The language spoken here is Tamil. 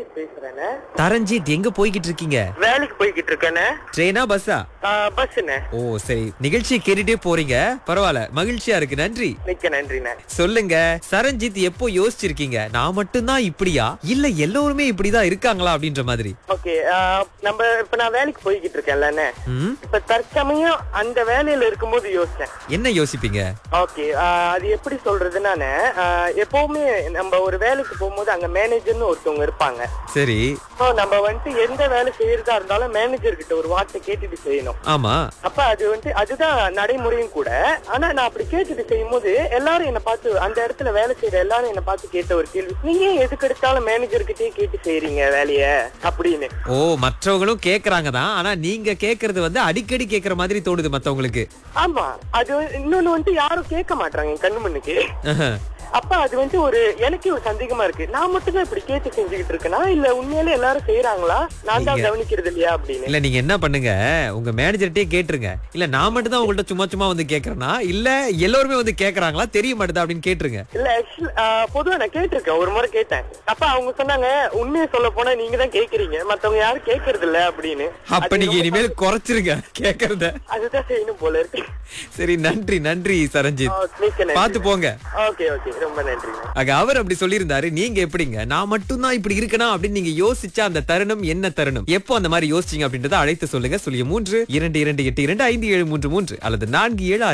தரஞ்சித் பேசுறேண்ணே தரஞ்சித் எங்க போய்கிட்டு இருக்கீங்க வேலைக்கு போய்கிட்டு இருக்கேண்ணே ட்ரெயினா பஸ்ஸா பஸ்ஸுண்ணே ஓ சரி நிகழ்ச்சியை கேட்டுட்டே போறீங்க பரவாயில்ல மகிழ்ச்சியா இருக்கு நன்றி மிக்க நன்றிண்ணே சொல்லுங்க சரண்ஜித் எப்போ யோசிச்சிருக்கீங்க நான் மட்டும்தான் இப்படியா இல்ல எல்லோருமே இப்படிதான் இருக்காங்களா அப்படின்ற மாதிரி ஓகே நம்ம இப்ப நான் வேலைக்கு போய்கிட்டு இருக்கேன்லண்ணே ம் இப்ப தற்சமயம் அந்த வேலையில இருக்கும்போது யோசிச்சேன் என்ன யோசிப்பீங்க ஓகே அது எப்படி சொல்றதுன்னானே ஆஹ், எப்பவுமே நம்ம ஒரு வேலைக்கு போகும்போது அங்க மேனேஜர்னு ஒருத்தவங்க இருப்பாங்க சரி ஸோ நம்ம வந்துட்டு எந்த வேலை செய்யறதா இருந்தாலும் மேனேஜர் கிட்ட ஒரு வார்த்தை கேட்டுட்டு செய்யணும் ஆமா அப்ப அது வந்து அதுதான் நடைமுறையும் கூட ஆனா நான் அப்படி கேட்டுட்டு செய்யும்போது எல்லாரும் என்ன பார்த்து அந்த இடத்துல வேலை செய்யற எல்லாரும் என்ன பார்த்து கேட்ட ஒரு கேள்வி நீங்க ஏன் எதுக்கு எடுத்தாலும் மேனேஜர் கிட்டயே கேட்டு செய்யறீங்க வேலைய அப்படின்னு ஓ மற்றவங்களும் கேக்குறாங்க தான் ஆனா நீங்க கேக்குறது வந்து அடிக்கடி கேக்குற மாதிரி தோணுது மத்தவங்களுக்கு ஆமா அது வந்து- இன்னொன்னு வந்து யாரும் கேட்க மாட்டாங்க என் கண்ணு முன்னுக்கு ஆஹா. அப்ப அது வந்து ஒரு எனக்கே ஒரு சந்தேகமா இருக்கு நான் மட்டும் தான் இப்படி கேட்டு செஞ்சுக்கிட்டு இருக்கேனா இல்ல உண்மையிலே எல்லாரும் செய்யறாங்களா நான் தான் நீங்க- கவனிக்கிறது இல்லையா அப்படின்னு இல்ல நீங்க என்ன பண்ணுங்க உங்க மேனேஜர்ட்டே கேட்டுருங்க இல்ல நான் மட்டும் தான் உங்கள்ட்ட சும்மா சும்மா வந்து கேக்குறேனா இல்ல எல்லாருமே வந்து கேக்குறாங்களா தெரிய மாட்டுதா அப்படின்னு கேட்டுருங்க இல்ல ஆக்சுவலி பொதுவா நான் கேட்டிருக்கேன் ஒரு முறை கேட்டேன் அப்ப அவங்க சொன்னாங்க உண்மையை சொல்ல போனா நீங்க தான் கேக்குறீங்க மத்தவங்க யாரும் கேக்குறது இல்ல அப்படின்னு அப்ப அது நீங்க ரொம்ப இனிமேல் குறைச்சிருங்க கேக்குறத அதுதான் செய்யணும் போல இருக்கு சரி நன்றி நன்றி சரண்ஜித் பாத்து போங்க ஓகே ஓகே ரொம்ப நன்றி ஆக அவர் அப்படி சொல்லியிருந்தாரு நீங்க எப்படிங்க நான் மட்டும்தான் இப்படி இருக்கனா அப்படின்னு நீங்க யோசிச்ச அந்த தருணம் என்ன தருணம் எப்போ அந்த மாதிரி யோசிச்சீங்க அப்படின்றத அழைத்து சொல்லுங்க சொல்லிய மூன்று இரண்டு இரண்டு எட்டு இரண்டு ஐந்து ஏழு மூன்று மூன்று அல்லது நான்கு ஏழு